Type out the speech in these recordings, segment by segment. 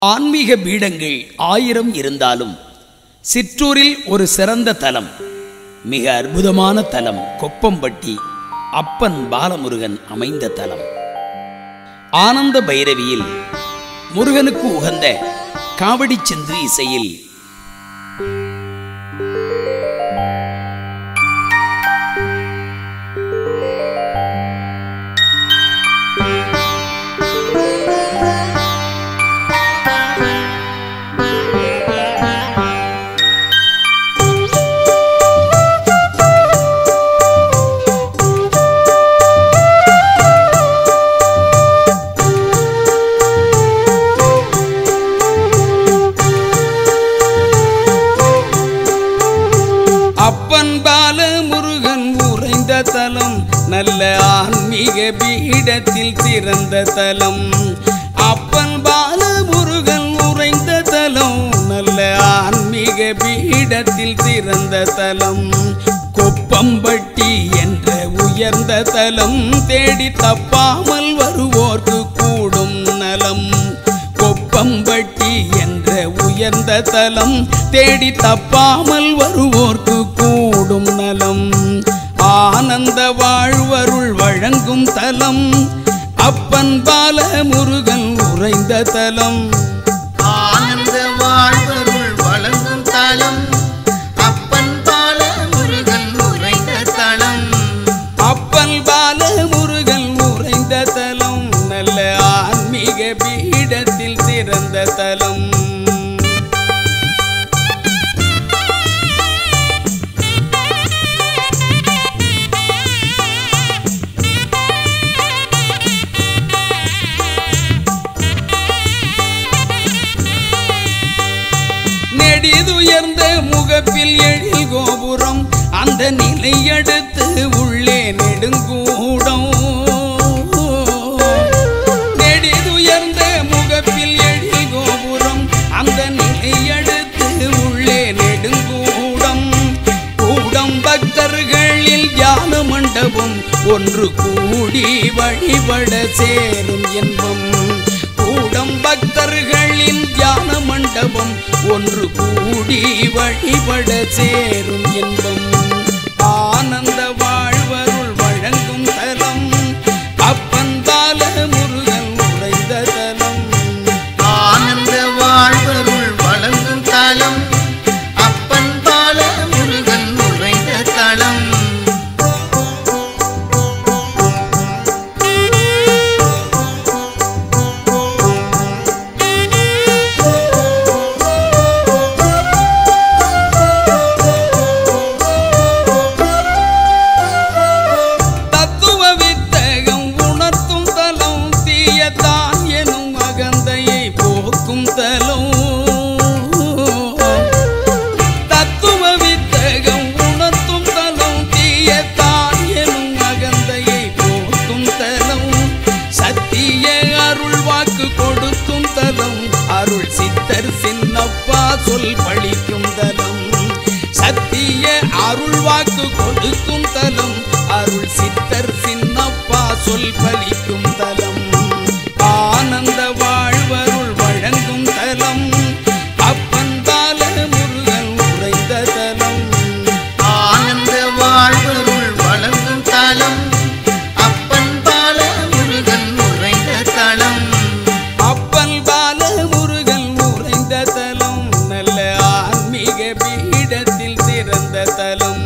ஆன்மீக பீடங்கள் ஆயிரம் இருந்தாலும் சிற்றூரில் ஒரு சிறந்த தலம் மிக அற்புதமான தலம் கொப்பம்பட்டி அப்பன் பாலமுருகன் அமைந்த தலம் ஆனந்த பைரவியில் முருகனுக்கு உகந்த காவடி சென்று இசையில் அப்பன் பால முருகன் உறைந்த தலம் நல்ல ஆன்மீக பீடத்தில் சிறந்த தலம் அப்பன் பால முருகன் உறைந்த தலம் நல்ல ஆன்மீக பீடத்தில் சிறந்த தலம் கொப்பம்பட்டி என்ற உயர்ந்த தலம் தேடி தப்பாமல் வருவோர்க்கு கூடும் நலம் கொப்பம்பட்டி என்ற உயர்ந்த தலம் தேடி தப்பாமல் வருவோர்க்கு கூடும் நலம் ஆனந்த வாழ்வருள் வழங்கும் தலம் அப்பன் பால முருகன் உறைந்த தலம் ஆனந்த வாழ்வருள் வழங்கும் தலம் அப்பன் பால முருகன் உறைந்த தலம் அப்பன் பால முருகன் உறைந்த தலம் நல்ல ஆன்மீக பீடத்தில் சிறந்த தலம் நெடிதுயர்ந்த முகப்பில் எழில் கோபுரம் அந்த நிலை அடுத்து உள்ளே நெடுங்கூடம் நெடிதுயர்ந்த முகப்பில் எழில் கோபுரம் அந்த நிலை அடுத்து உள்ளே நெடுங்கூடம் கூடம் பக்தர்களில் தியான மண்டபம் ஒன்று கூடி வழிபட சேரும் என்பம் கூடம் பக்தர்களின் தியான மண்டபம் ஒன்று கூடி வழிபட சேரும் என்பம் ஆனந்த வாழ்வருள் வழங்கும் தலம் அப்பன் பால முருகன் உறைந்த தலம் ஆனந்த வாழ்வருள் வழங்கும் தலம் அப்பன் பால முருகன் உறைந்த தலம் தத்துவ வித்தகம் உணர்த்தும் தலம் தீயத்தான் எனும் அகந்தையை போக்கும் தலம் தத்துவ வித்தகம் உணர்த்தும் தலம் தீயத்தான் எனும் அகந்தையை போக்கும் தலம் சத்திய அருள் வாக்கு கொடுக்கும் தலம் அருள் சித்தர் சின்னப்பா சொல் பழிக்கும் தலம் சத்திய அருள் வாக்கு கொடுக்கும் தலம் அருள் சித்தர் சின்னப்பா சொல் பலிக்கும் தலம் ஆனந்த வாழ்வருள் வழங்கும் தலம் அப்பன் பால முருகன் உறைந்த தலம் ஆனந்த வாழ்வருள் வழங்கும் தலம் அப்பன் பால முருகன் உறைந்த தலம் அப்பன் பால முருகன் உறைந்த தலம் நல்ல ஆன்மீக பீடத்தில் சிறந்த தலம்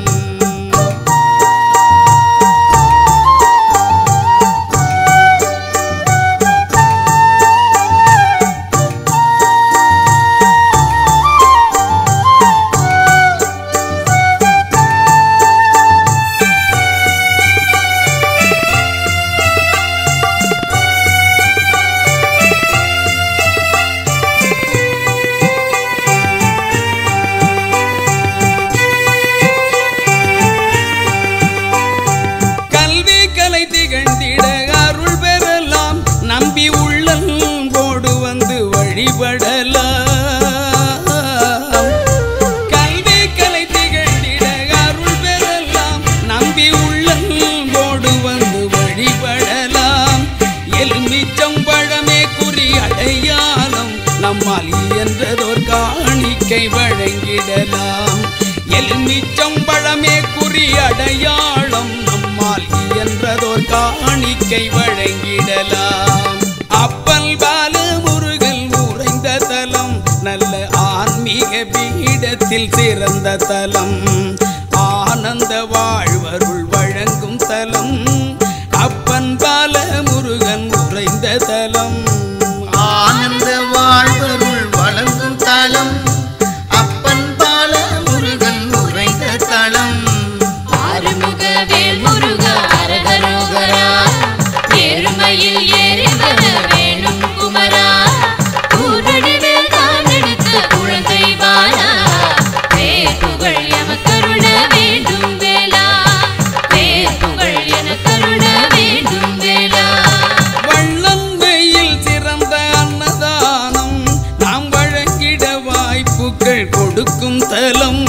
கல்வி கலை திகழ்ந்திட அருள் பெறலாம் நம்பி உள்ளம் போடு வந்து வழிபடலாம் கல்வி கலை திகழ்ந்திட அருள் பெறலாம் நம்பி உள்ளம் போடு வந்து வழிபடலாம் எலுமிச்சம் பழமே குறி அடையாளம் நம் நம்மால் இயன்றதோர் காணிக்கை வழங்கிடலாம் எலுமிச்சம் பழமே குறி அடையாளம் நம்மால் இயன்றதோர் காணிக்கை வழங்கிடலாம் அப்பல் பால முருகல் உறைந்த தலம் நல்ல ஆன்மீக பீடத்தில் சிறந்த தலம் ஆனந்த வாழ்வருள் வழங்கும் தலம் அப்பன் பால முருகன் உறைந்த தலம் ஆனந்த வாழ்வருள் வழங்கும் தலம் அப்பன் பால முருகன் உறைந்த தலம் ஆறுமுக வேல் முருக அரகரோகரா எருமையில் ஏறி வர வேணும் குமரா கூரடிவில் தான் எடுத்த குழந்தை பாலா வேப்புகள் எமக்கருள வேண்டும் வேலா வேப்புகள் எனக்கருள வேண்டும் வேலா வள்ளந்தையில் சிறந்த அன்னதானம் நாம் வழங்கிட வாய்ப்புகள் கொடுக்கும் தலம்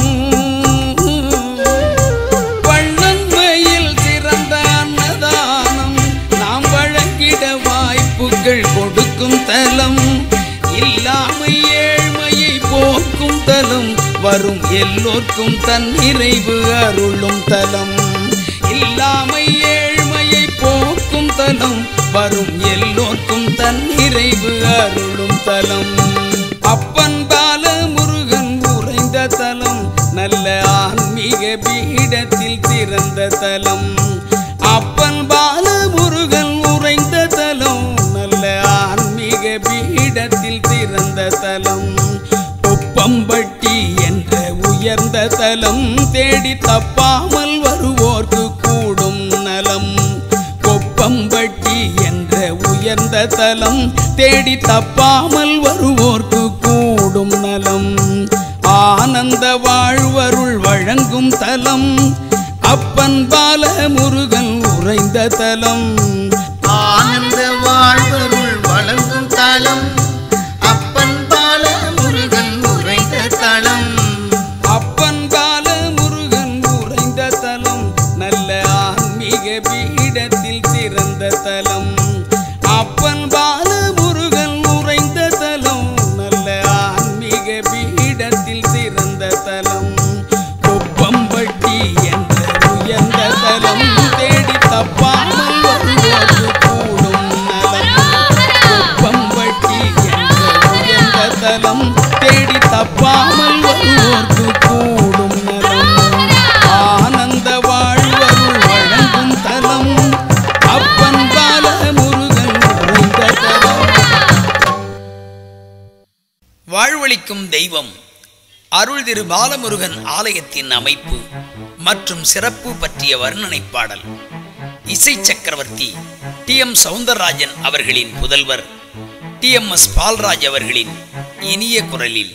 வள்ளந்தையில் சிறந்த அன்னதானம் நாம் வழங்கிட வாய்ப்புகள் கொடுக்கும் தலம் இல்லாமை ஏழ்மையை போக்கும் தலம் வரும் எல்லோர்க்கும் தன் நிறைவு அருளும் தலம் இல்லாமை ஏழ்மையை போக்கும் தலம் வரும் எல்லோர்க்கும் தன் நிறைவு அருளும் தலம் அப்பன் பால முருகன் உறைந்த தலம் நல்ல ஆன்மீக பீடத்தில் சிறந்த தலம் அப்பன் பால முருகன் உறைந்த தலம் நல்ல ஆன்மீக பீடத்தில் சிறந்த தலம் உப்பம்பட்டி என்ற உயர்ந்த தலம் தேடி தப்பாமல் வருவோர்க்கு கூடும் நலம் கொப்பம்பட்டி என்ற உயர்ந்த தலம் தேடி தப்பாமல் வருவோர்க்கு கூடும் நலம் ஆனந்த வாழ்வருள் வழங்கும் தலம் அப்பன் பால முருகன் உறைந்த தலம் ஆனந்த வாழ்வருள் வழங்கும் தலம் அப்பன் பால முருகன் உறைந்த தலம் அப்பன் பால முருகன் உறைந்த தலம் நல்ல ஆன்மீக பீடத்தில் சிறந்த தலம் அப்பன் பால முருகன் உறைந்த தலம் நல்ல ஆன்மீக பீடத்தில் சிறந்த தலம் குப்பம்பட்டி என்ற உயர்ந்த தலம் தேடி தப்பாமல் வருவது கூடும் நலம் குப்பம்பட்டி என்ற உயர்ந்த தலம் தேடி தப்பாமல் வருவோர்க்கு கூடும் நலம் ஆனந்த வாழ்வருள் வழங்கும் தலம் அப்பன் பால முருகன் உறைந்த தலம் வாழ்வளிக்கும் தெய்வம் அருள் திரு பாலமுருகன் ஆலயத்தின் அமைப்பு மற்றும் சிறப்பு பற்றிய வர்ணனை பாடல் இசை சக்கரவர்த்தி டி எம் சவுந்தரராஜன் அவர்களின் புதல்வர் டி எம் எஸ் பால்ராஜ் அவர்களின் இனிய குரலில்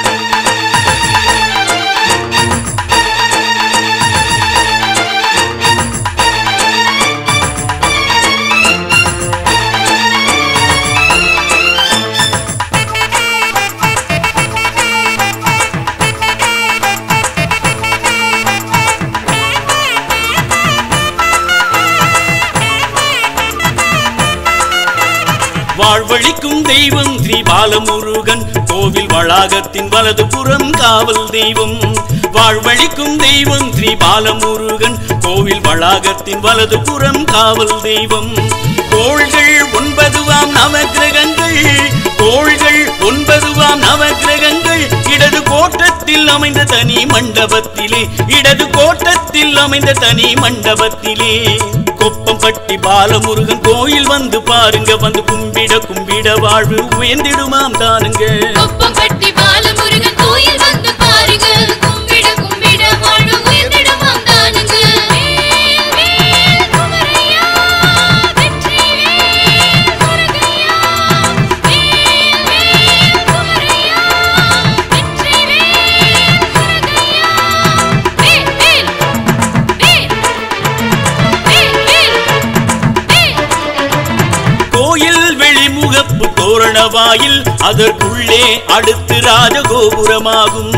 வாழ்வழிக்கும் தெய்வம் ஸ்ரீ பாலமுருகன் கோவில் வளாகத்தின் வலது புறம் காவல் தெய்வம் வாழ்வழிக்கும் தெய்வம் ஸ்ரீ பாலமுருகன் கோவில் வளாகத்தின் வலது புறம் காவல் தெய்வம் கோள்கள் ஒன்பதுவாம் நவக்கிரகங்கள் கோள்கள் ஒன்பதுவாம் நவக்கிரகங்கள் இடது கோட்டத்தில் அமைந்த தனி மண்டபத்திலே இடது கோட்டத்தில் அமைந்த தனி மண்டபத்திலே கொப்பம்பட்டி பாலமுருகன் கோயில் வந்து பாருங்க வந்து கும்பிட கும்பிட வாழ்வு உயர்ந்திடுமாம் தானுங்க கொப்பம் கட்டி பாலமுருகன் கோயில் வந்து பாருங்க கும்பிட கும்பிட வாழ்வு உயர்ந்திடமாம் தானுங்க வேல், வேல், குமரையா, வெற்றிவேல், முருகையா. வேல், வேல், குமரையா, வெற்றிவேல், முருகையா. வேல், வேல், வேல், வேல், வேல், வேல். கோயில் வெளிமுகப்பு தோரண வாயில் அதற்குள்ளே அடுத்து ராஜகோபுரமாகும்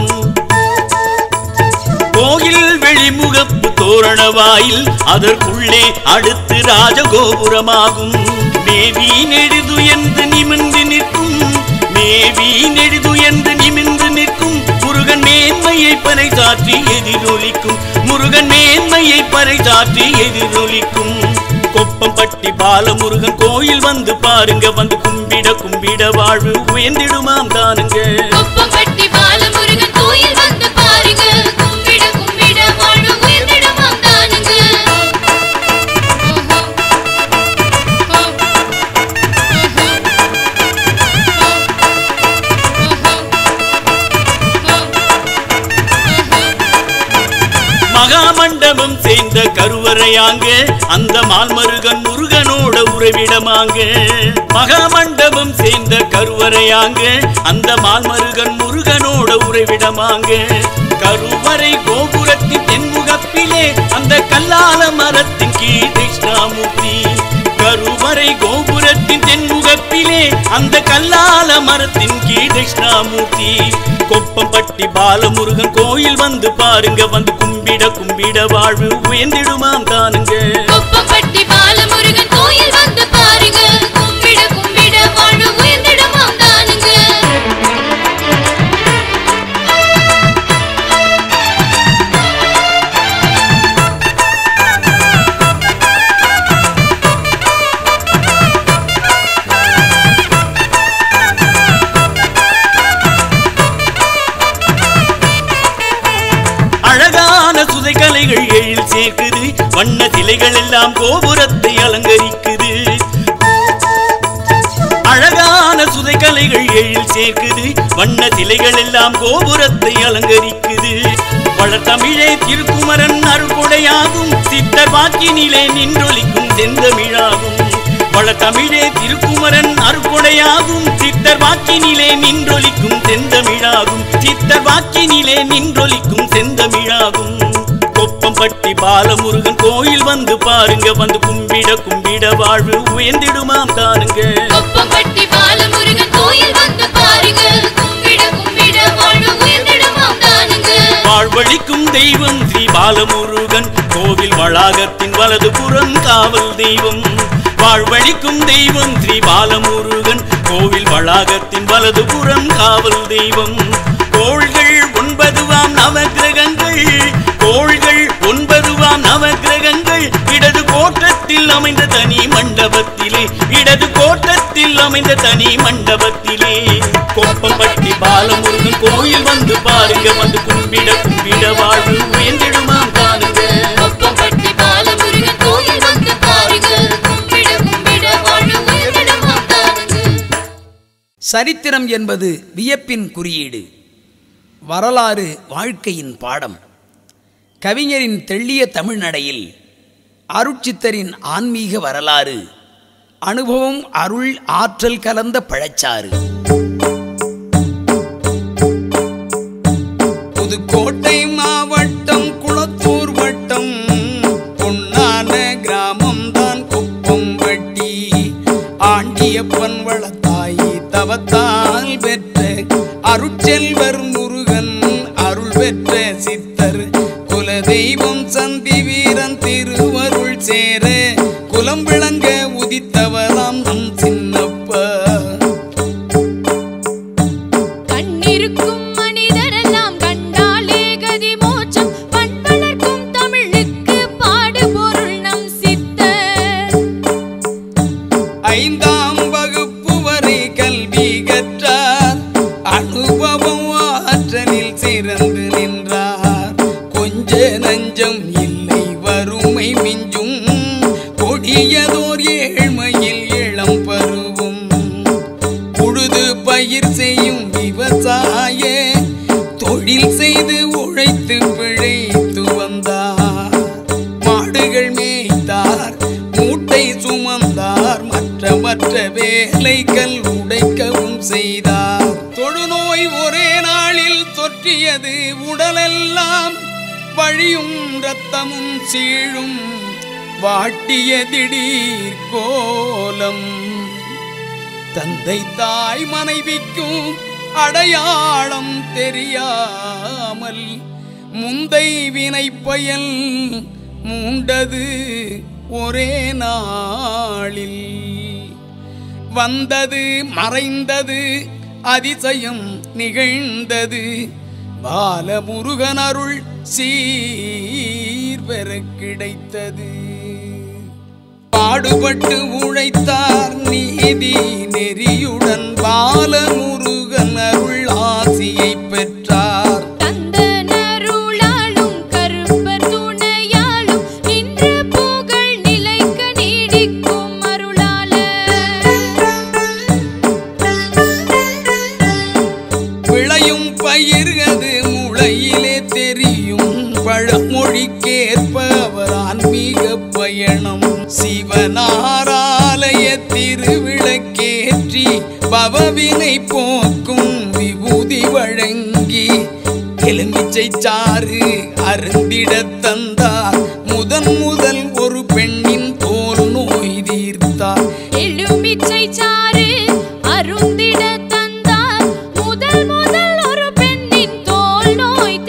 கோயில் வெளிமுகப்பு தோரண வாயில் அதற்குள்ளே அடுத்து ராஜகோபுரமாகும் மேவி நெடுது என்று நிமிர்ந்து நிற்கும் மே மேவி நெடுதுயர்ந்து நிமிர்ந்து நிற்கும் முருகன் மேன்மையை பறைசாற்றி எதிரொலிக்கும் முருகன் மேன்மையை பறைசாற்றி எதிரொலிக்கும் கொப்பம்பட்டி பாலமுருகன் கோயில் வந்து பாருங்க வந்து கும்பிட கும்பிட வாழ்வு உயர்ந்திடுமாம் தானுங்க கொப்பம்பட்டி பாலமுருகன் கோயில் வந்து பாருங்க கும்பிட கும்பிட வாழ்வு உயர்ந்திடமாம் தானுங்க மகாமண்டபம் சேர்ந்த கருவறையாங்க அந்த மால்மருகன் முருகனோட உறவிடமாங்க மகாமண்டபம் சேர்ந்த கருவறையாங்க அந்த மால்மருகன் முருகனோட உறவிடமாங்க கருவறை கோபுரத்தின் தென்முகப்பிலே அந்த கல்லால மரத்தின் கீழ் கிருஷ்ணாமூர்த்தி கருவறை கோபுரத்தின் தென்முகப்பிலே அந்த கல்லால மரத்தின் கீழ் கிருஷ்ணாமூர்த்தி கொப்பம்பட்டி பாலமுருகன் கோயில் வந்து பாருங்க வந்து கும்பிட கும்பிட வாழ்வு உயர்ந்திடுமாம் தானுங்க கொப்பம்பட்டி பாலமுருகன் கோயில் வந்து பாருங்க கும்பிட கும்பிட வாழ்வு உயர்ந்திடமாம் தானுங்க அழகான சுதைகலைகள் எழில் சேர்க்குது வண்ண சிலைகள் எல்லாம் கோபுரத்தை அலங்கரிக்குது அழகான சுதைகலைகள் எழில் சேர்க்குது வண்ண சிலைகள் எல்லாம் கோபுரத்தை அலங்கரிக்குது வளர்த்தமிழே திருக்குமரன் அருள்கொடையாகும் சித்தர் வாக்கினிலே நின்றொலிக்கும் செந்தமிழாகும் வளர்த்தமிழே திருக்குமரன் அருள்கொடையாகும் சித்தர் வாக்கினிலே நின்றொலிக்கும் செந்தமிழாகும் சித்தர் வாக்கினிலே நின்றொலிக்கும் செந்தமிழாகும் கொப்பம்பட்டி பாலமுருகன் கோயில் வந்து பாருங்க வந்து கும்பிட கும்பிட வாழ்வு உயர்ந்திடுமாம் தானுங்க கொப்பம்பட்டி பாலமுருகன் கோயில் வந்து பாருங்க கும்பிட கும்பிட வாழ்வு உயர்ந்திடமாம் தானுங்க வாழ்வழிக்கும் தெய்வம் ஸ்ரீ பாலமுருகன் கோவில் வளாகத்தின் வலது புறம் காவல் தெய்வம் வாழ்வழிக்கும் தெய்வம் ஸ்ரீ பாலமுருகன் கோவில் வளாகத்தின் வலது புறம் காவல் தெய்வம் கோள்கள் ஒன்பதுவாம் நவகிரகங்கள் கோள்கள் ஒன்பதுவாம் நவகிரகங்கள் இடது கோட்டத்தில் அமைந்த தனி மண்டபத்திலே இடது கோட்டத்தில் அமைந்த தனி மண்டபத்திலே கோப்பம்பட்டி பாலமுருகன் கோயில் வந்து பாருங்க வந்து கும்பிட கும்பிட வாழ்வு உயர்ந்திடுமாம் பாருங்க கொப்பம்பட்டி பாலமுருகன் கோயில் வந்து பாருங்க கும்பிட கும்பிட வாழ்வு உயர்ந்திடமாம் தானுங்க சரித்திரம் என்பது வியப்பின் குறியீடு வரலாறு வாழ்க்கையின் பாடம் கவிஞரின் தெள்ளிய தமிழ்நடையில் அருட்சித்தரின் ஆன்மீக வரலாறு அனுபவம் அருள் ஆற்றல் கலந்த பழச்சாறு புதுக்கோட்டை மாவட்டம் குளத்தூர் வட்டம் பொன்னான கிராமம் தான் குப்பம் வட்டி ஆண்டியப்பன் வளத்தாயி தவத்தால் பெற்ற அருட்செல்வர் முருகன் அருள் பெற்ற சித்தர் குலதெய்வம் சந்தி வீரன் திருவருள் சேர குலம் விளங்க உதித்தவராம் நம் சின்னப்பா கண்ணிருக்கும் மனிதரெல்லாம் கண்டாலே கதி மோட்சம் பண் வளர்க்கும் தமிழுக்கு பாடுபொருள் நம் சித்தர் ஐந்தாம் வகுப்பு வரை கல்வி கற்றார் அனுபவம் ஆற்றலில் சிறந்து நின்றார் கொஞ்ச நஞ்சம் இல்லை வறுமை மிஞ்சும் கொடியதோர் ஏழ்மையில் இளம் பருவம் உழுது பயிர் செய்யும் விவசாய தொழில் செய்து உழைத்து பிழைத்து வந்தார் மாடுகள் மேய்த்தார் மூட்டை சுமந்தார் மற்ற மற்ற வேலைகள் உடைக்கவும் செய்தார் தொழுநோய் ஒரே நாளில் தொற்றியது உடலெல்லாம் வழியும் இரத்தமும் சீழும் வாட்டிய திடீர் கோலம் தந்தை தாய் மனைவிக்கும் அடையாளம் தெரியாமல் முந்தை வினை பயல் மூண்டது ஒரே நாளில் வந்தது மறைந்தது அதிசயம் நிகழ்ந்தது பாலமுருகன் அருள் சீர்பெற கிடைத்தது பாடுபட்டு உழைத்தார் நீதி நெறியுடன் பாலமுருகன் அருள் ஆசியை பெற்றார் தந்தனருளாலும் கருப்பர் துணையாலும் நின்ற புகழ் நிலைக்க நீடிக்கும் அருளால விளையும் பயிர் அது முளையிலே தெரியும் பழமொழிக்கேற்ப அவர் ஆன்மீக பயணம் சிவனாராலய திருவிளக்கேற்றி பவவினை போக்கும் விபூதி வழங்கி எலுமிச்சை சாறு அருந்திடத் தந்தார் முதன் முதல் ஒரு பெண்ணின் தோல் நோய் தீர்த்தார் எலுமிச்சை சாறு அருந்திட தந்தார் முதல் முதல் ஒரு பெண்ணின் தோல் நோய்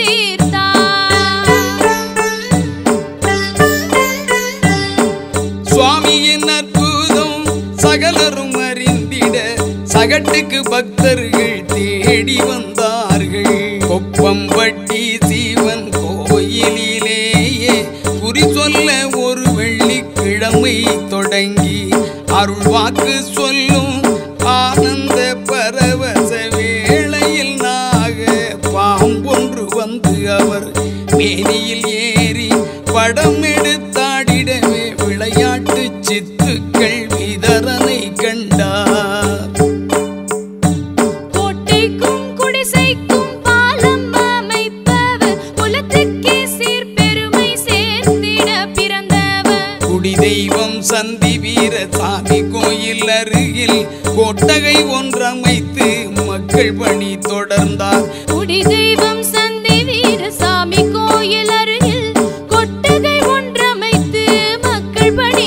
தீர்த்தார் சுவாமியின் அற்புதம் சகலரும் அறிந்திட சகட்டுக்கு பக்தர்கள் தேடி வந்தார்கள் கொப்பம் வட்டி சீவன் கோயிலிலேயே குறி சொல்ல ஒரு வெள்ளிக்கிழமை தொடங்கி அருள் வாக்கு சொல்லும் ஆனந்த பரவச வேளையில் நாக பாம்பொன்று வந்து அவர் மேனியில் ஏறி படம் எடுத்தாடிடவே விளையாட்டு சித்துக்கள் விதரனை கண்டார் கோட்டைக்கும் குடிசைக்கும் பாலம் அமைப்பவர் குலத்துக்கே சீர்பெருமை சேர்த்திட பிறந்தவர் குடி தெய்வம் சந்தி வீர சாமி கோயில் அருகில் கொட்டகை ஒன்றமைத்து மக்கள் பணி தொடர்ந்தார் குடி தெய்வம் சந்தி வீரசாமி கோயில் அருகில் கொட்டகை ஒன்றமைத்து மக்கள் பணி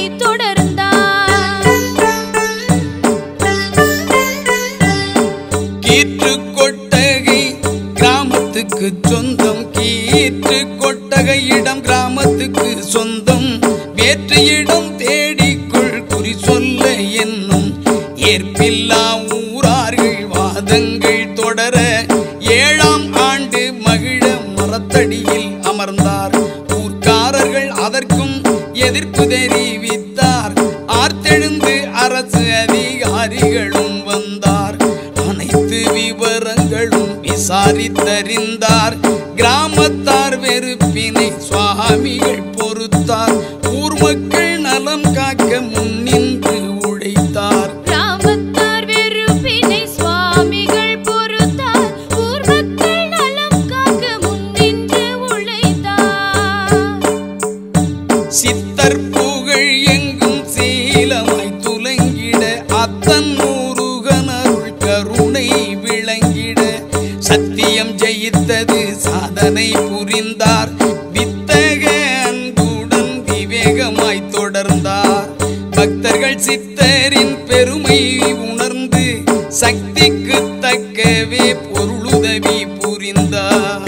தொடர்ந்தார் கீற்று கொட்டகை கிராமத்துக்கு சொந்தம் கீற்று கொட்டகை இடம் கிராமத்துக்கு சொந்தம் வேற்று இடம் தேடிக்குள் குறி சொல்ல என்னும் ஏற்பில்லா ஊரார்கள் வாதங்கள் தொடர ஏழாம் ஆண்டு மகிழ மரத்தடியில் அமர்ந்தார் ஊர்க்காரர்கள் அதற்கும் எதிர்ப்பு தெரிவித்தார் ஆர்த்தெழுந்து அரசு அதிகாரிகளும் வந்தார் அனைத்து விவரங்களும் விசாரித்தறிந்தார் கிராமத்தார் வெறுப்பினை சுவாமிகள் பொறுத்தார் ஊர் மக்கள் நலம் காக்க முன்னின்று உழைத்தார் கிராமத்தார் வெறுப்பினை சுவாமிகள் பொறுத்தார் ஊர் மக்கள் நலம் காக்க முன்னின்று உழைத்தார் சித்தர் புகழ் எங்கும் சீலமாய் துலங்கிட அத்தன் முருகனருள் கருணை விளங்கிட சத்தியம் ஜெயித்தது சாதனை புரிந்தார் வித்தக அன்புடன் விவேகமாய் தொடர்ந்தார் பக்தர்கள் சித்தரின் பெருமை உணர்ந்து சக்திக்கு தக்கவே பொருளுதவி புரிந்தார்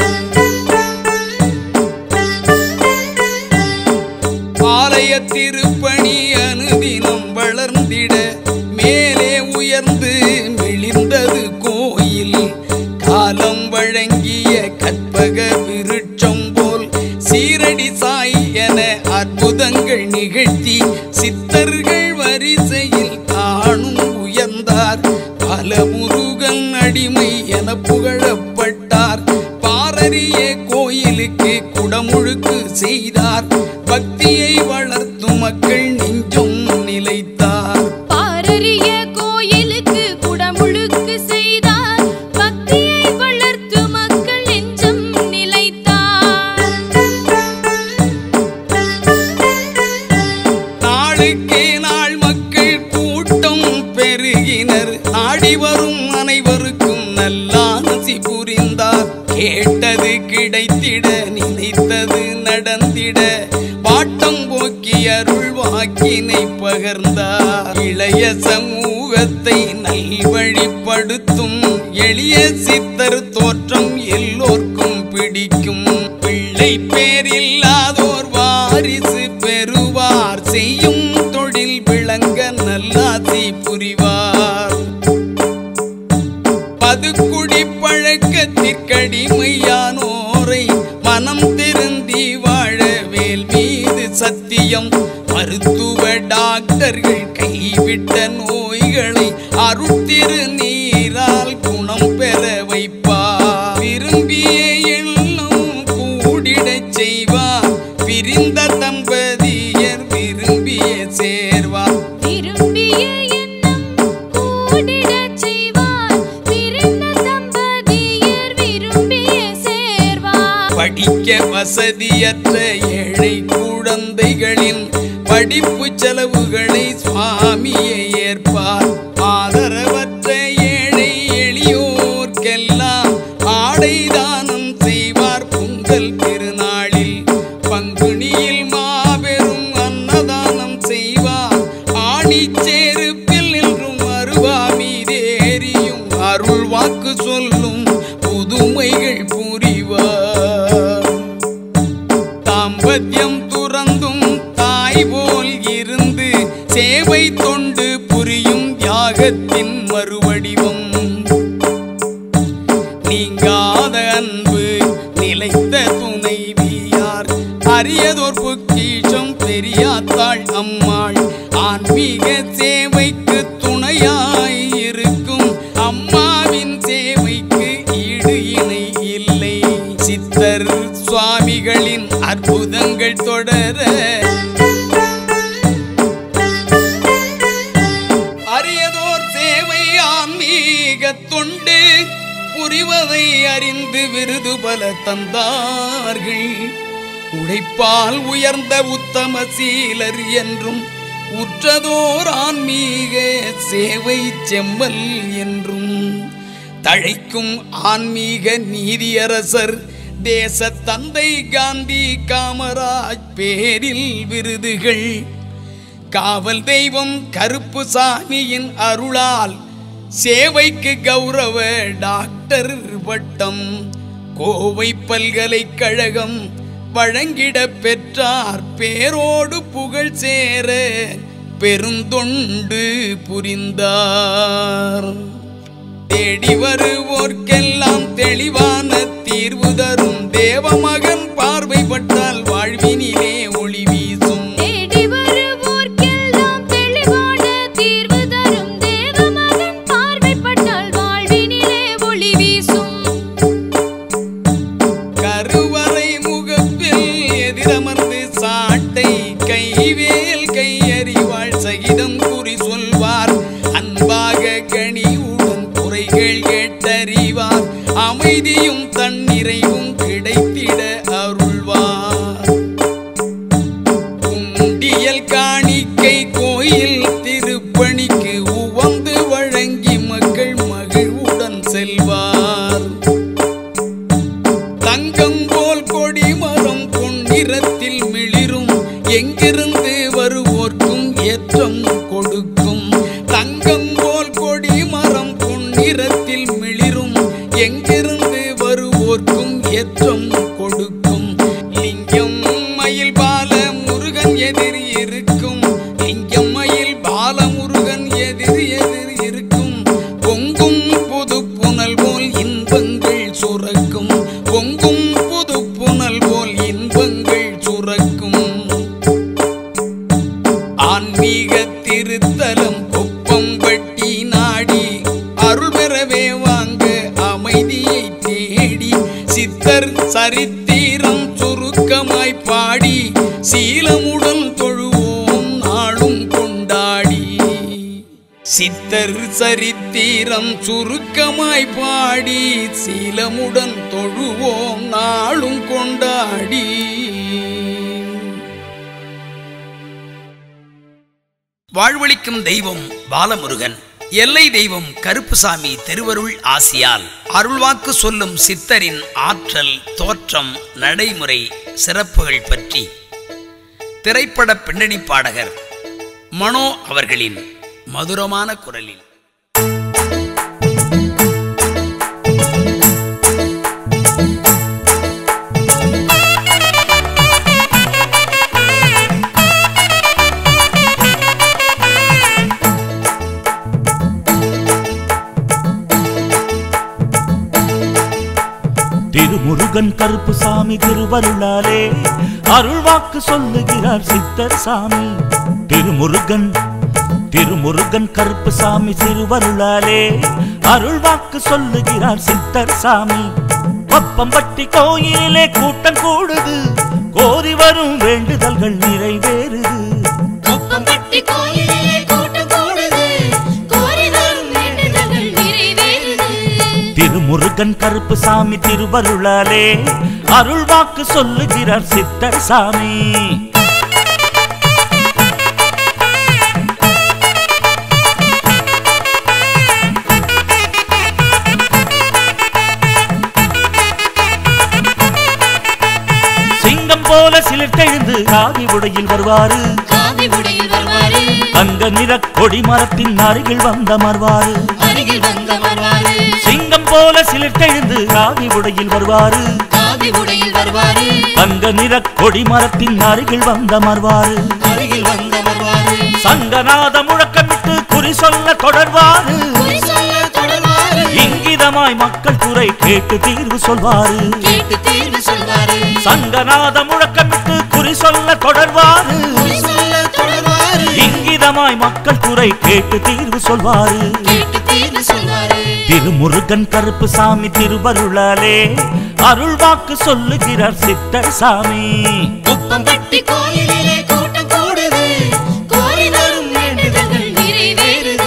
ஆலய திருப்பணி அனுதினம் வளர்ந்திட மேலே உயர்ந்து மெளிர்ந்தது கோயில் காலம் வழங்கிய கற்பக விருட்சம் போல் சீரடி சாய் என அற்புதங்கள் நிகழ்த்தி சித்தர்கள் வரிசையில் தானும் உயர்ந்தார் பல முருகன் அடிமை என புகழப்பட்டார் பாரறிய கோயிலுக்கு குடமுழுக்கு செய்தார் பக்தியை வளர்த்தும் மக்கள் நெஞ்சும் நிலைத்தார் பாரறிய கோயிலுக்கு குடமுழுக்கு செய்தார் பக்தியை வளர்த்து மக்கள் நெஞ்சம் நிலைத்தார் நாளுக்கே நாள் மக்கள் கூட்டம் பெருகினர் நாடி வரும் அனைவருக்கும் நல்லாசி புரிந்தார் கேட்டது கிடைத்திட நினைத்தது நடந்திட பாட்டம் போக்கி அருள் வாக்கினை பகர்ந்தார் இளைய சமூகத்தை நல்வழிப்படுத்தும் எளிய சித்தர் தோற்றம் எல்லோர்க்கும் பிடிக்கும் பிள்ளை பேரில்லாதோர் வாரிசு பெறுவார் செய்யும் தொழில் விளங்க நல்லாசி புரிவார் ஆன்மீகத்திற்கடிமையானோரை மனம் திருந்தி வாழ வேல் மீது சத்தியம் மருத்துவ டாக்டர்கள் கைவிட்ட நோய்களை அருட்திரு நீரால் குணம் பெற வைப்பார் விரும்பிய எண்ணம் கூடிடச் செய்வார் பிரிந்த தம்பதியர் விரும்பிய சேர்வார் விரும்பிய எண்ணம் கூடிடச் செய்வார் பிரிந்த தம்பதியர் விரும்பிய சேர்வார் படிக்க வசதியற்ற ஏழை குழந்தைகளின் படிப்பு செலவுகளை சுவாமியை ஏற்பார் ஆதரவற்ற ஏழை எளியோர்க்கெல்லாம் ஆடை தானம் செய்வார் பொங்கல் திருநாளில் பங்குனியில் மாபெரும் அன்னதானம் செய்வார் ஆணிச்சேருப்பில் நின்றும் அருவாமீதேறியும் அருள் வாக்கு சொல்லும் புதுமைகள் புரிவார் தாம்பத்தியம் துறந்தும் தாய் போல் இருந்து சேவை தொண்டு புரியும் யாகத்தின் மறுவடிவம் நீங்காத அன்பு நிலைத்த துணைவியார் அரியதோர் பொக்கிஷம் பெரியாத்தாள் அம்மாள் ஆன்மீக சேவைக்கு துணையாய் இருக்கும் அம்மாவின் சேவைக்கு ஈடு இணை இல்லை சித்தர் சுவாமிகளின் அற்புதங்கள் தொடர அரியதோர் சேவை ஆன்மீக தொண்டு புரிவதை அறிந்து விருது பல தந்தார்கள் உழைப்பால் உயர்ந்த உத்தம சீலர் என்றும் உற்றதோர் ஆன்மீக சேவை செம்மல் என்றும் தழைக்கும் ஆன்மீக நீதியரசர் தேச தந்தை காந்தி காமராஜ் பேரில் விருதுகள் காவல் தெய்வம் கருப்பு சாமியின் அருளால் சேவைக்கு கௌரவ டாக்டர் வட்டம் கோவை பல்கலைக்கழகம் வழங்கிட பெற்றார் பேரோடு புகழ் சேர பெருந்தொண்டு புரிந்தார் தேடி வருவோர்க்கெல்லாம் தெளிவான தீர்வு தரும் தேவமகன் பார்வைப்பட்டால் வாழ்வினிலே ஒளி வீசும் தேடி வருவோர்க்கெல்லாம் தெளிவான தீர்வு தரும் தேவமகன் பார்வைப்பட்டால் வாழ்வினிலே ஒளி வீசும் கருவறை முகப்பில் எதிரமர்ந்து சாட்டை கைவேல் கையறிவாள் சகிதம் குறி சொல்வார் அன்பாக கனிவுடன் குறைகள் கேட்டறிவார் அமைதியும் தன்னிறைவும் கிடைத்திட அருள்வார் உண்டியல் காணிக்கை கோயில் திருப்பணிக்கு உவந்து வழங்கி மக்கள் மகிழ்வுடன் செல்வார் தங்கம் போல் கொடி மரம் பொன்னிறத்தில் மிளிரும் எங்கிருந்து வருவோர்க்கும் ஏற்றம் கொடுக்கும் தங்கம் போல் கொடி மரம் பொன்னிறத்தில் மிளிரும் எங்கிருந்து வருவோர்க்கும் ஏற்றம் கொடுக்கும் லிங்கம் மயில் பால முருகன் எதிர் இருக்கும் லிங்கம் மயில் பால முருகன் எதிர் எதிர் இருக்கும் பொங்கும் புது புனல் போல் இன்பங்கள் சுரக்கும் பொங்கும் புது புனல் போல் இன்பங்கள் சுரக்கும் ஆன்மீக திருத்தலம் கொப்பம்பட்டி நாடி அருள் பெறவே வாங்க அமைதியை தேடி சித்தர் சரித்திரம் சுருக்கமாய் பாடி சீலமுடன் தொழுவோம் நாளும் கொண்டாடி சித்தர் சரித்திரம் சுருக்கமாய் பாடி சீலமுடன் தொழுவோம் நாளும் கொண்டாடி வாழ்வளிக்கும் தெய்வம் பாலமுருகன் எல்லை தெய்வம் கருப்புசாமி திருவருள் ஆசியால் அருள்வாக்கு சொல்லும் சித்தரின் ஆற்றல் தோற்றம் நடைமுறை சிறப்புகள் பற்றி திரைப்பட பின்னணி பாடகர் மனோ அவர்களின் மதுரமான குரலில் திருமுருகன் கருப்புசாமி திருவருளாலே அருள்வாக்கு சொல்லுகிறார் சித்தர் சாமி திருமுருகன் திருமுருகன் கருப்புசாமி திருவருளாலே அருள்வாக்கு சொல்லுகிறார் சித்தர் சாமி பப்பம்பட்டி கோயிலிலே கூட்டம் கூடுது கோரி வரும் வேண்டுதல்கள் நிறைவேறுது கொப்பம்பட்டி கோயிலிலே கூட்டம் கூடுது கோரி வரும் வேண்டுதல்கள் நிறைவேறுது திருமுருகன் கருப்புசாமி திருவருளாலே அருள்வாக்கு சொல்லுகிறார் சித்தர் சாமி சிங்கம் போல சிலிர்த்தெழுந்து காவி உடையில் வருவாரு காவி உடையில் வருவாரு தங்க நிற கொடி மரத்தின் அருகில் வந்தமர்வாரு அருகில் வந்த வருவாரு சிங்கம் போல சிலிர்த்தெழுந்து காவி உடையில் வருவாரு காவி உடையில் வருவாரு தங்க நிற கொடி மரத்தின் அருகில் வந்தமர்வாரு அருகில் வந்த வருவாரு சங்கநாத முழக்கமிட்டு குறி சொல்ல தொடர்வாரு குறி சொல்ல தொடர்வாரு இங்கிதமாய் மக்கள் குறை கேட்டு தீர்வு சொல்வாரு கேட்டு தீர்வு சொல்வாரு சங்கநாத முழக்கமிட்டு குறி சொல்ல தொடர்வாரு குறி சொல்ல தொடர்வாரு இங்கிதமாய் மக்கள் குறை கேட்டு தீர்வு சொல்வாரு கேட்டு தீர்வு சொல்வாரு திருமுருகன் கருப்பு சாமி திருவருளாலே அருள்வாக்கு சொல்லுகிறார் சித்தர் சாமி கொப்பம்பட்டி கோயிலிலே கூட்டம் கூடுது கோரி வரும் வேண்டுதல்கள் நிறைவேறுது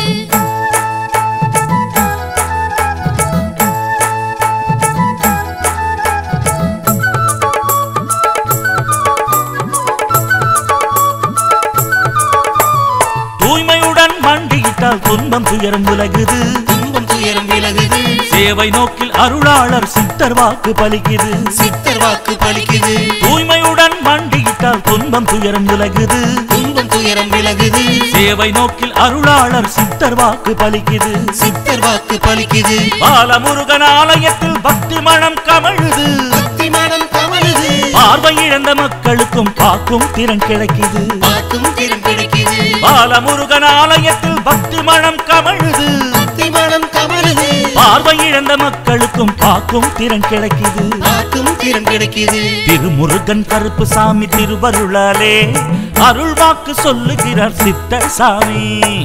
தூய்மையுடன் மண்டியிட்டால் துன்பம் துயரம் விலகுது துன்பம் துயரம் விலகுது சேவை நோக்கில் அருளாளர் சித்தர் வாக்கு பலிக்குது சித்தர் வாக்கு பலிக்குது தூய்மையுடன் மண்டியிட்டால் துன்பம் துயரம் விலகுது துன்பம் துயரம் விலகுது சேவை நோக்கில் அருளாளர் சித்தர் வாக்கு பலிக்குது சித்தர் வாக்கு பலிக்குது பாலமுருகன் ஆலயத்தில் பக்தி மனம் கமழுது பக்தி மனம் கமலுது பார்வை இழந்த மக்களுக்கும் காக்கும் திறன் கிடைக்குது வாக்கும் திறம் கிடைக்குது பாலமுருகன் ஆலயத்தில் பக்தி மனம் கமழுது பக்தி மனம் கமலுது பார்வை இழந்த மக்களுக்கும் காக்கும் திறன் கிடைக்குது வாக்கும் திறம் கிடைக்குது திருமுருகன் கருப்பு சாமி திருவருளாலே அருள்வாக்கு சொல்லுகிறார் சித்தர் சாமி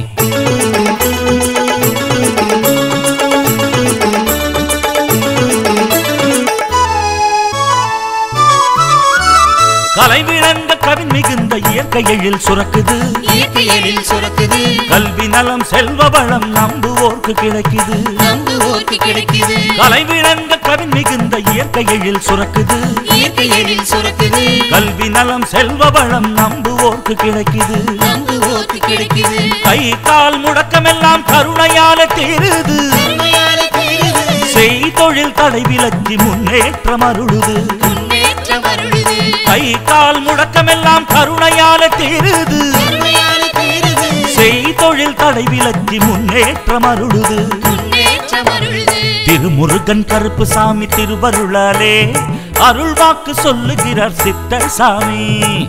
கலை விளங்க கவின் மிகுந்த இயற்கை எழில் சுரக்குது இயற்கையில் சுரக்குது கல்வி நலம் செல்வ வளம் நம்புவோர்க்கு கிடைக்குது நம்புவோர்க்கு கிடைக்குது கலை விளங்க கவின் மிகுந்த இயற்கை எழில் சுரக்குது இயற்கையில் சுரக்குது கல்வி நலம் செல்வ வளம் நம்புவோர்க்கு கிடைக்குது நம்புவோர்க்கு கிடைக்குது கை கால் முடக்கமெல்லாம் கருணையால தீருது உண்மையால தீருது செய் தொழில் தடை விலக்கி முன்னேற்றம் அருளுது முன்னேற்றம் அருளுது கை கால் முடக்கமெல்லாம் கருணையால தீருது உண்மையால தீருது செய் தொழில் தடை விலக்கி முன்னேற்றம் அருளுது முன்னேற்றம் அருளுது திருமுருகன் கருப்பு சாமி திருவருளாலே அருள்வாக்கு சொல்லுகிறார் சித்தர் சாமி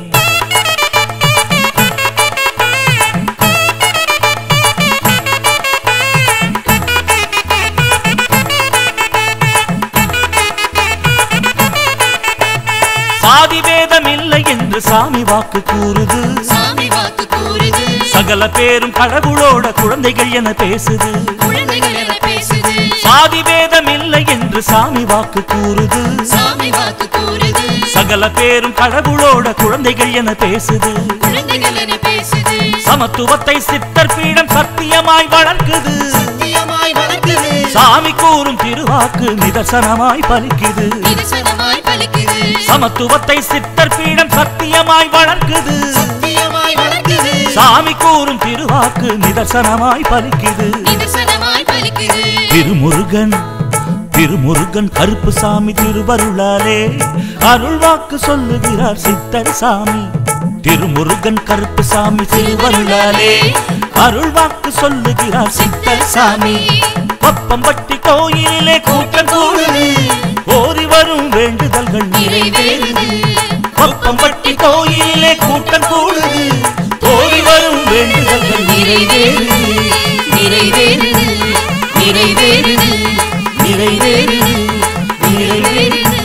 சாதி வேதம் இல்லை என்று சாமி வாக்கு கூறுது சாமி வாக்கு கூறுது சகல பேரும் கடவுளோட குழந்தைகள் என பேசுது குழந்தைகள் என பேசுது சாதி வேதம் இல்லை என்று சாமி வாக்கு கூறுது சாமி வாக்கு கூறுது சகல பேரும் கடவுளோட குழந்தைகள் என பேசுது குழந்தைகள் என பேசுது சமத்துவத்தை சித்தர் பீடம் சத்தியமாய் வளர்க்குது சத்தியமாய் வளர்க்குது சாமி கூறும் திருவாக்கு நிதர்சனமாய் பலிக்குது நிதர்சனமாய் பலிக்குது சமத்துவத்தை சித்தர் பீடம் சத்தியமாய் வளர்க்குது சத்தியமாய் வளர்க்குது சாமி கூறும் திருவாக்கு நிதர்சனமாய் பலிக்குது நிதர்சனமாய் பலிக்குது திருமுருகன் திருமுருகன் கருப்பு சாமி திருவருளாலே அருள்வாக்கு சொல்லுகிறார் சித்தர் சாமி திருமுருகன் கருப்பு சாமி திருவருளாலே அருள்வாக்கு சொல்லுகிறார் சித்தர் சாமி பப்பம்பட்டி கோயிலிலே கூட்டம் கூடுது ஓரி வரும் வேண்டுதல்கள் நிறைவேறுது பப்பம்பட்டி கோயிலிலே கூட்டம் கூடுது ஓடி வரும் வேண்டுதல்கள் நிறைவேறுது நிறைவேறுது நிறைவேறுது நிறைவேறுது நிறைவேறுக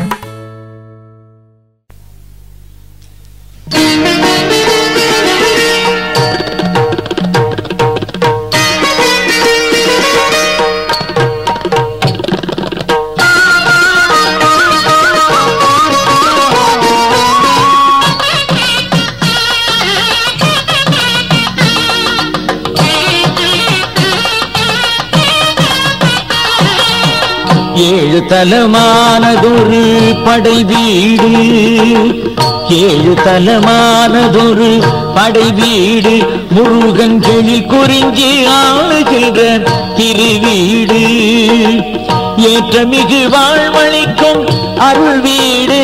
ஏழு தலமானதொரு படை வீடு ஏழு தலமானதொரு படை வீடு முருகன் கிளில் குறிஞ்சி ஆளுகின்ற திருவீடு ஏற்றமிகு வாழ்வழிக்கும் அருள் வீடு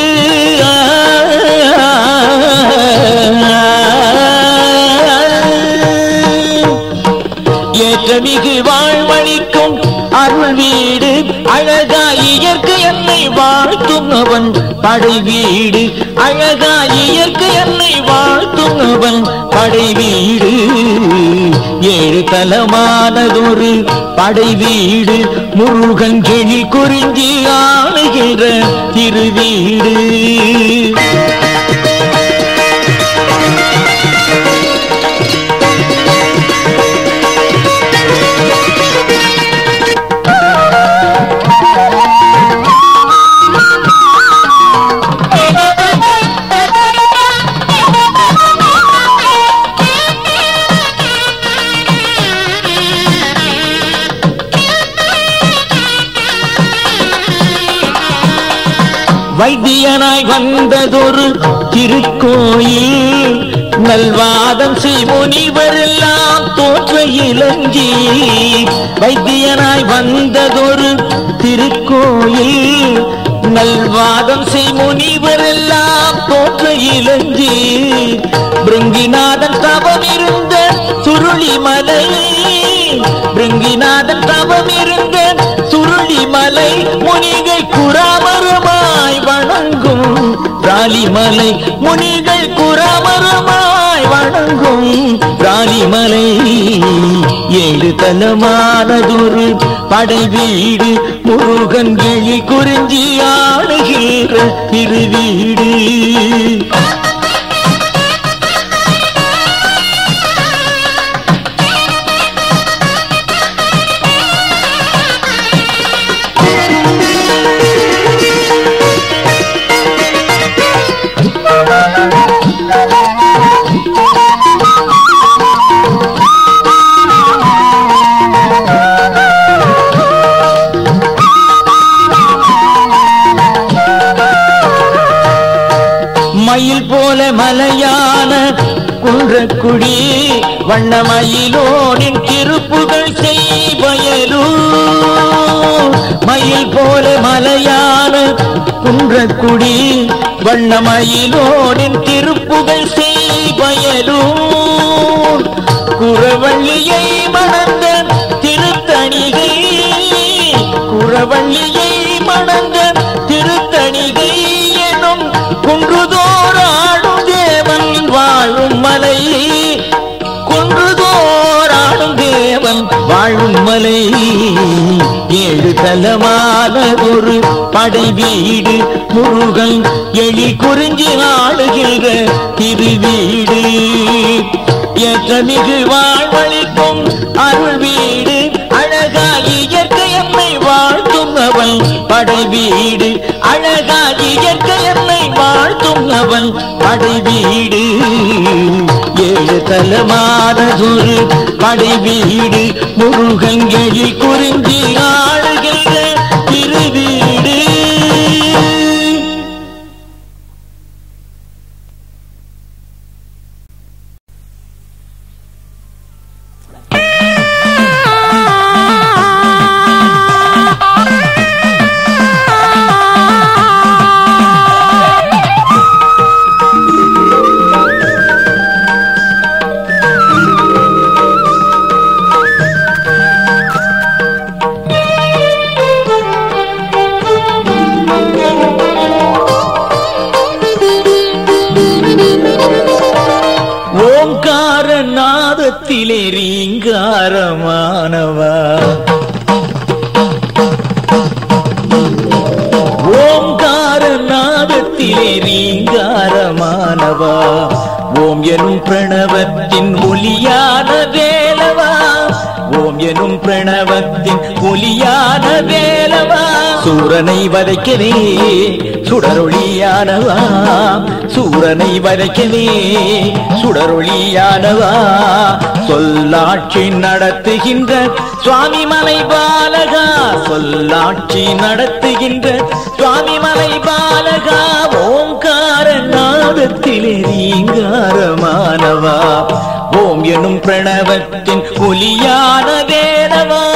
ஏற்றமிகு வாழ்வழிக்கும் அருள் வீடு அழகாய் இயற்கை என்னை வாழ்த்தும் அவன் படை வீடு அழகாய் இயற்கை என்னை வாழ்த்தும் அவன் படை வீடு ஏழு தலமானதொரு படை வீடு முருகன் கிளி குறிஞ்சி ஆளுகின்ற திருவீடு வைத்தியனாய் வந்ததொரு திருக்கோயில் நல்வாதம் செய் முனிவரெல்லாம் தோற்ற இளஞ்சி வைத்தியனாய் வந்ததொரு திருக்கோயில் நல்வாதம் செய் முனிவரெல்லாம் தோற்ற இளஞ்சி பிருங்கிநாதன் தவம் இருந்த சுருளிமலை பிருங்கிநாதன் தவம் இருந்த சுருளிமலை முனிகள் குராமரமாய் வணங்கும் ராலிமலை முனிகள் குராமரமாய் வணங்கும் ராலிமலை ஏழு தலமானதொரு படை வீடு முருகன் கிளி குறிஞ்சி ஆடுகிற திருவீடு மயில் போல மலையான குன்றக்குடி வண்ணமயிலோனின் திருப்புகள் செய்வயலூ மயில் போல மலையான குன்றக்குடி வண்ணமயிலோனின் திருப்புகள் செய்வயலூ குறவள்ளியை மணந்த திருத்தணிகை குறவள்ளியை மணந்த திருத்தணிகை எனும் குன்றுதோராடும் தேவன் வாழும் மலை குன்றுதோராடும் தேவன் வாழும் மலை ஏழு தலமான ஒரு படை வீடு முருகன் எழி குறிஞ்சி ஆளுகின்ற திருவீடு ஏற்றமிகு வாழ்வழிக்கும் அருள் வீடு அழகாகி இயற்கை என்னை வாழ்த்தும் அவன் படை வீடு அழகாகி இயற்கை என்னை வாழ்த்தும் அவன் படை வீடு ஏழு தலமானதொரு படை வீடு முருகன் எழி குறிஞ்சி ஆளுகின்ற திருவீடு ஓங்கார நாதத்திலே ரீங்காரமானவா நாதத்திலே ரீங்காரமானவா ஓம் எனும் பிரணவத்தின் ஒலியான வேலவா ஓம் எனும் பிரணவத்தின் ஒலியான வேலவா சூரனை வதைக்கவே சுடரொளியானவா சூரனை வதைக்கவே சுடரொளியானவா சொல்லாட்சி நடத்துகின்ற சுவாமி மலை பாலகா சொல்லாட்சி நடத்துகின்ற சுவாமி மலை பாலகா ஓங்கார நாதத்திலே ரீங்காரமானவா ஓம் எனும் பிரணவத்தின் ஒலியான வேதவா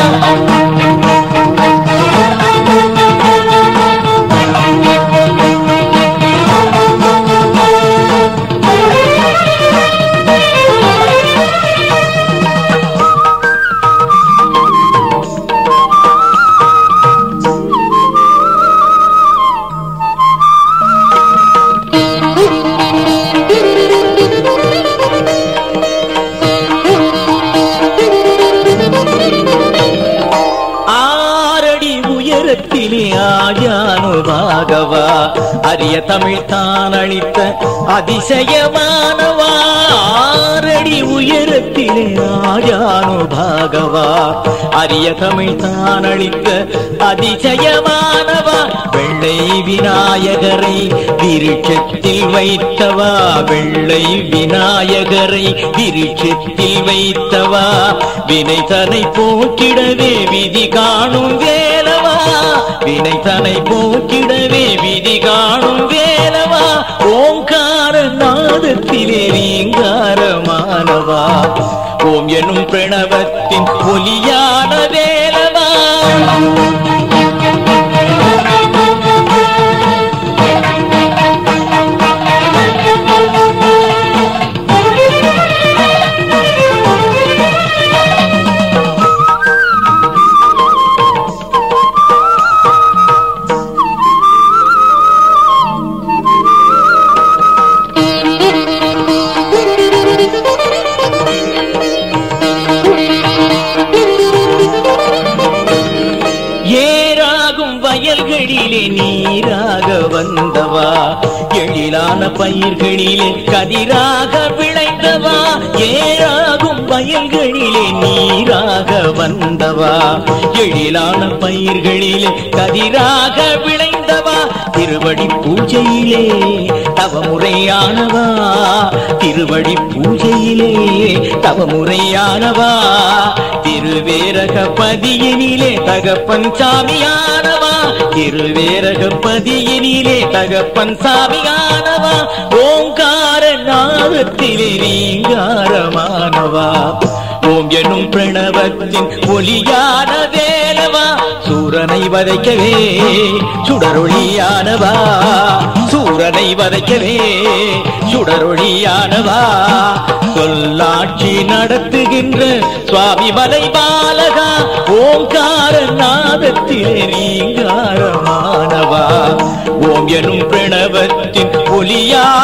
ஆரடி உயரத்திலே ஆஜானுபாகவா அரிய தமிழ் தான் அளித்த அதிசயமானவா ஆரடி உயரத்திலே ஆஜானுபாகவா அரிய தமிழ் தான் அளித்த அதிசயமானவா வெள்ளை விநாயகரை விருட்சத்தில் வைத்தவா வெள்ளை விநாயகரை விருட்சத்தில் வைத்தவா வினை தனை போக்கிடவே விதி காணும் வேலவா வினை தனை போக்கிடவே விதி காணும் வேலவா ஓங்கார நாதத்திலே ரீங்காரமானவா ஓம் எனும் பிரணவத்தின் ஒலியான வேலவா ஏராகும் வயல்களிலே நீராக வந்தவா எழிலான பயிர்களிலே கதிராக விளைந்தவா ஏராகும் வயல்களிலே நீராக வந்தவா எழிலான பயிர்களிலே கதிராக விளைந்தவா திருவடி பூஜையிலே தவமுறையானவா திருவடி பூஜையிலே தவமுறையானவா திருவேரக பதியினிலே தகப்பன் சாமியானவா திருவேரக பதியினிலே தகப்பன் சாமியானவா ஓங்கார நாதத்திலே ரீங்காரமானவா ஓம் எனும் பிரணவத்தின் ஒலியான வேலவா சூரனை வதைக்கவே சுடரொளியானவா சூரனை வதைக்கவே சுடரொளியானவா சொல்லாட்சி நடத்துகின்ற சுவாமி மலை பாலகா ஓங்கார நாதத்திலே ரீங்காரமானவா ஓம் எனும் பிரணவத்தின் ஒலியா